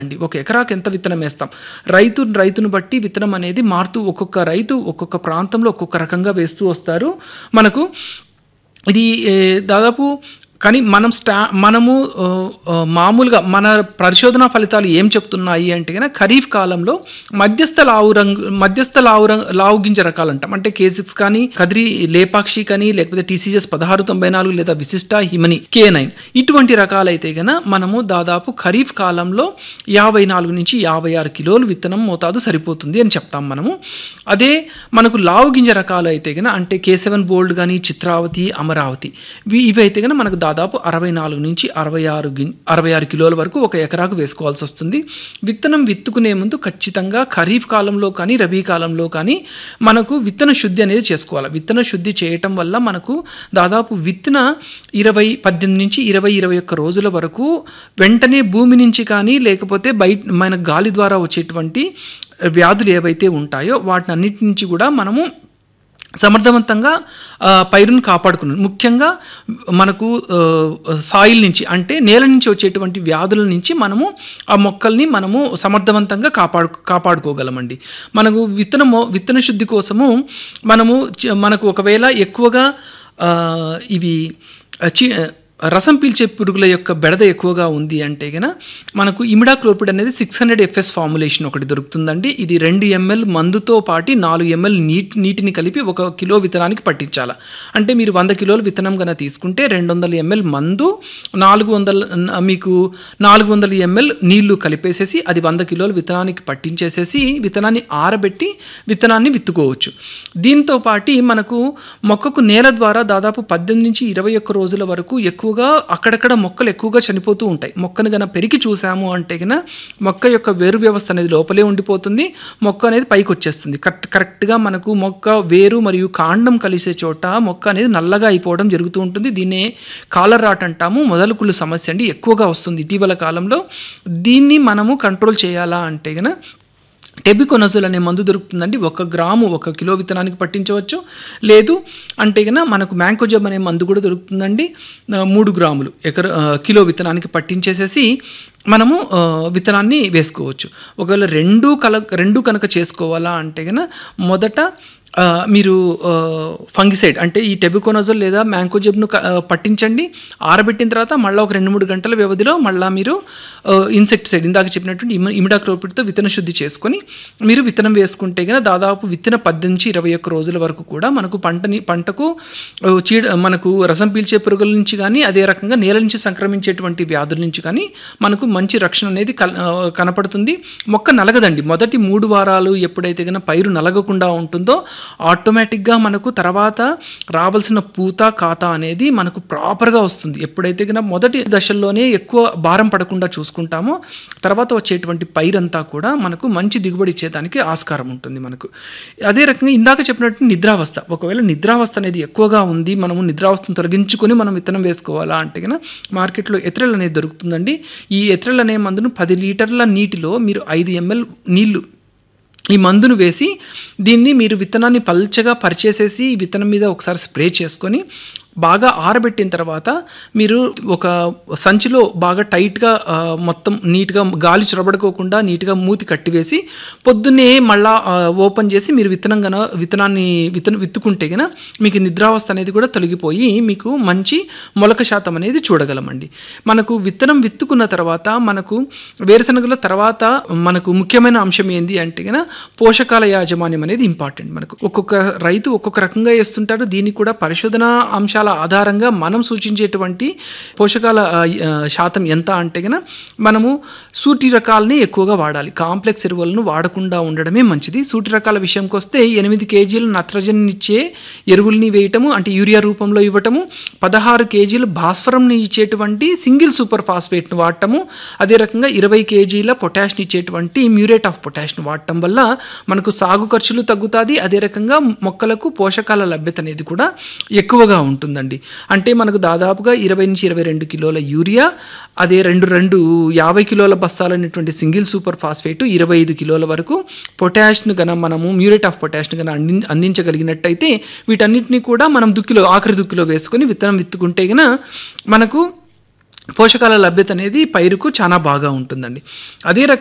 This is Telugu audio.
అండి ఒక ఎకరాకు ఎంత విత్తనం వేస్తాం రైతు రైతును బట్టి విత్తనం అనేది మారుతూ ఒక్కొక్క రైతు ఒక్కొక్క ప్రాంతంలో ఒక్కొక్క రకంగా వేస్తూ వస్తారు మనకు ఇది ఏ, దాదాపు కానీ మనం స్టా మనము ఆ, ఆ, మామూలుగా మన పరిశోధన ఫలితాలు ఏం చెప్తున్నాయి అంటే కనుక ఖరీఫ్ కాలంలో మధ్యస్థ లావు రంగు మధ్యస్థ లావు రంగు లావు గింజ రకాలు అంటాం అంటే కే సిక్స్ కానీ కదిరి లేపాక్షి కానీ లేకపోతే టీసీఎస్ పదహారు తొంభై నాలుగు లేదా విశిష్ట హిమని కే నైన్ ఇటువంటి రకాలైతే గన మనము దాదాపు ఖరీఫ్ కాలంలో యాభై నాలుగు నుంచి యాభై ఆరు కిలోలు విత్తనం మోతాదు సరిపోతుంది అని చెప్తాం మనము అదే మనకు లావు గింజ రకాలు అయితే గన అంటే కే సెవెన్ బోల్డ్ కానీ చిత్రావతి అమరావతి ఇవి ఇవైతే గన మనకు దాదాపు అరవై నాలుగు నుంచి అరవై ఆరు గిన్ అరవై ఆరు కిలోల వరకు ఒక ఎకరాకు వేసుకోవాల్సి వస్తుంది విత్తనం విత్తుకునే ముందు ఖచ్చితంగా ఖరీఫ్ కాలంలో కానీ రబీ కాలంలో కానీ మనకు విత్తన శుద్ధి అనేది చేసుకోవాలి విత్తన శుద్ధి చేయటం వల్ల మనకు దాదాపు విత్తన ఇరవై పద్దెనిమిది నుంచి ఇరవై ఇరవై ఒక్క రోజుల వరకు వెంటనే భూమి నుంచి కానీ లేకపోతే బయట మన గాలి ద్వారా వచ్చేటువంటి వ్యాధులు ఏవైతే ఉంటాయో వాటిని అన్నిటి నుంచి కూడా మనము సమర్థవంతంగా ఆ, పైరును కాపాడుకున్నాం ముఖ్యంగా మనకు ఆ, సాయిల్ నుంచి అంటే నేల నుంచి వచ్చేటువంటి వ్యాధుల నుంచి మనము ఆ మొక్కల్ని మనము సమర్థవంతంగా కాపాడు కాపాడుకోగలమండి మనకు విత్తనము విత్తన శుద్ధి కోసము మనము చ- మనకు ఒకవేళ ఎక్కువగా ఆ, ఇవి ఆ, చి రసం పీల్చే పురుగుల యొక్క బెడద ఎక్కువగా ఉంది అంటే గన మనకు ఇమిడాక్లోపిడ్ అనేది సిక్స్ హండ్రెడ్ ఎఫ్ఎస్ ఫార్ములేషన్ ఒకటి దొరుకుతుందండి ఇది రెండు ఎంఎల్ మందుతో పాటి నాలుగు ఎంఎల్ నీటి నీటిని కలిపి ఒక కిలో విత్తనానికి పట్టించాలి అంటే మీరు వంద కిలోలు విత్తనం కనుక తీసుకుంటే రెండు వందల ఎంఎల్ మందు నాలుగు వందల మీకు నాలుగు వందల ఎంఎల్ నీళ్లు కలిపేసేసి అది వంద కిలోలు విత్తనానికి పట్టించేసేసి విత్తనాన్ని ఆరబెట్టి విత్తనాన్ని విత్తుకోవచ్చు దీంతో పాటి మనకు మొక్కకు నేల ద్వారా దాదాపు పద్దెనిమిది నుంచి ఇరవై ఒక్క రోజుల వరకు ఎక్కువగా అక్కడక్కడ మొక్కలు ఎక్కువగా చనిపోతూ ఉంటాయి మొక్కను గన పెరిగి చూసాము అంటే గన మొక్క యొక్క వేరు వ్యవస్థ అనేది లోపలే ఉండిపోతుంది మొక్క అనేది పైకి వచ్చేస్తుంది కరెక్ట్ కరెక్ట్గా మనకు మొక్క వేరు మరియు కాండం కలిసే చోట మొక్క అనేది నల్లగా అయిపోవడం జరుగుతూ ఉంటుంది దీన్నే కాలర్ రాట్ అంటాము మొదలుకుళ్ళు సమస్య అండి ఎక్కువగా వస్తుంది ఇటీవల కాలంలో దీన్ని మనము కంట్రోల్ చేయాలా అంటే గన టెబికొనజోల్ అనే మందు దొరుకుతుందండి ఒక గ్రాము ఒక కిలో విత్తనానికి పట్టించవచ్చు లేదు అంటే కన్నా మనకు మ్యాంకోజబ్ అనే మందు కూడా దొరుకుతుందండి ఆ, మూడు గ్రాములు ఎకర ఆ, కిలో విత్తనానికి పట్టించేసేసి మనము ఆ, విత్తనాన్ని వేసుకోవచ్చు ఒకవేళ రెండు కల రెండు కనుక చేసుకోవాలా అంటే కన్నా మొదట ఆ, మీరు ఫంగిసైడ్ అంటే ఈ టెబికోనజోల్ లేదా మ్యాంకోజెబ్ను క- ఆ, పట్టించండి ఆరబెట్టిన తర్వాత మళ్ళీ ఒక రెండు మూడు గంటల వ్యవధిలో మళ్ళీ మీరు ఇన్సెక్టిసైడ్ ఇందాక చెప్పినటువంటి ఇమ ఇమిడాక్లోపిడ్తో విత్తన శుద్ధి చేసుకొని మీరు విత్తనం వేసుకుంటే కనుక దాదాపు విత్తన పద్దెనిమిది నుంచి ఇరవై ఒక్క రోజుల వరకు కూడా మనకు పంటని పంటకు ఆ, చీడ మనకు రసం పీల్చే పురుగుల నుంచి కానీ అదే రకంగా నేల నుంచి సంక్రమించేటువంటి వ్యాధుల నుంచి కానీ మనకు మంచి రక్షణ అనేది కల్- ఆ, కనపడుతుంది మొక్క నలగదండి మొదటి మూడు వారాలు ఎప్పుడైతే కనుక పైరు నలగకుండా ఉంటుందో ఆటోమేటిక్గా మనకు తర్వాత రావాల్సిన పూత కాత అనేది మనకు ప్రాపర్గా వస్తుంది ఎప్పుడైతే కనుక మొదటి దశల్లోనే ఎక్కువ భారం పడకుండా చూసుకుంటామో తర్వాత వచ్చేటువంటి పైరంతా కూడా మనకు మంచి దిగుబడి ఇచ్చేదానికి ఆస్కారం ఉంటుంది మనకు అదే రకంగా ఇందాక చెప్పినట్టు నిద్రావస్థ ఒకవేళ నిద్రావస్థ అనేది ఎక్కువగా ఉంది మనము నిద్రావస్థను తొలగించుకొని మనం విత్తనం వేసుకోవాలా అంటే కనుక మార్కెట్లో ఎత్రెల్ అనేది దొరుకుతుందండి ఈ ఎత్రెల్ అనే మందును పది లీటర్ల నీటిలో మీరు ఐదు ఎంఎల్ నీళ్లు ఈ మందును వేసి దీన్ని మీరు విత్తనాన్ని పల్చగా పరిచేసేసి ఈ విత్తనం మీద ఒకసారి స్ప్రే చేసుకొని బాగా ఆరబెట్టిన తర్వాత మీరు ఒక సంచిలో బాగా టైట్గా ఆ, మొత్తం నీట్గా గాలి చొరబడుకోకుండా నీట్గా మూతి కట్టివేసి పొద్దున్నే మళ్ళా ఆ, ఓపెన్ చేసి మీరు విత్తనం గన విత్తనాన్ని విత్తన విత్తుకుంటే గన మీకు నిద్రావస్థ అనేది కూడా తొలగిపోయి మీకు మంచి మొలక శాతం అనేది చూడగలమండి మనకు విత్తనం విత్తుకున్న తర్వాత మనకు వేరుశనగల తర్వాత మనకు ముఖ్యమైన అంశం ఏంది అంటే గన పోషకాల యాజమాన్యం అనేది ఇంపార్టెంట్ మనకు ఒక్కొక్క రైతు ఒక్కొక్క రకంగా వేస్తుంటారు దీనికి కూడా పరిశోధన అంశాల ఆధారంగా మనం సూచించేటువంటి పోషకాల ఆ, ఆ, శాతం ఎంత అంటే గన మనము సూటి రకాలని ఎక్కువగా వాడాలి కాంప్లెక్స్ ఎరువులను వాడకుండా ఉండడమే మంచిది సూటి రకాల విషయంకి వస్తే ఎనిమిది కేజీలు నత్రజని ఇచ్చే ఎరువుల్ని వేయటము అంటే యూరియా రూపంలో ఇవ్వటము పదహారు కేజీలు భాస్వరంని ఇచ్చేటువంటి సింగిల్ సూపర్ ఫాస్ఫేట్ను వాడటము అదే రకంగా ఇరవై కేజీల పొటాష్ని ఇచ్చేటువంటి మ్యూరేట్ ఆఫ్ పొటాష్ని వాడటం వల్ల మనకు సాగు ఖర్చులు తగ్గుతుంది అదే రకంగా మొక్కలకు పోషకాల లభ్యత అనేది కూడా ఎక్కువగా ఉంటుందండి అంటే మనకు దాదాపుగా ఇరవై నుంచి ఇరవై రెండు కిలోల యూరియా అదే రెండు రెండు యాభై కిలోల బస్తాలైనటువంటి సింగిల్ సూపర్ ఫాస్ఫేట్ ఇరవై ఐదు కిలోల వరకు పొటాష్ను గన మనము మ్యూరేట్ ఆఫ్ పొటాష్ను గన అంది అందించగలిగినట్టయితే వీటన్నిటిని కూడా మనం దుక్కిలో ఆఖరి దుక్కిలో వేసుకొని విత్తనం విత్తుకుంటే గన మనకు పోషకాల లభ్యత అనేది పైరుకు చాలా బాగా ఉంటుందండి అదే రకంగా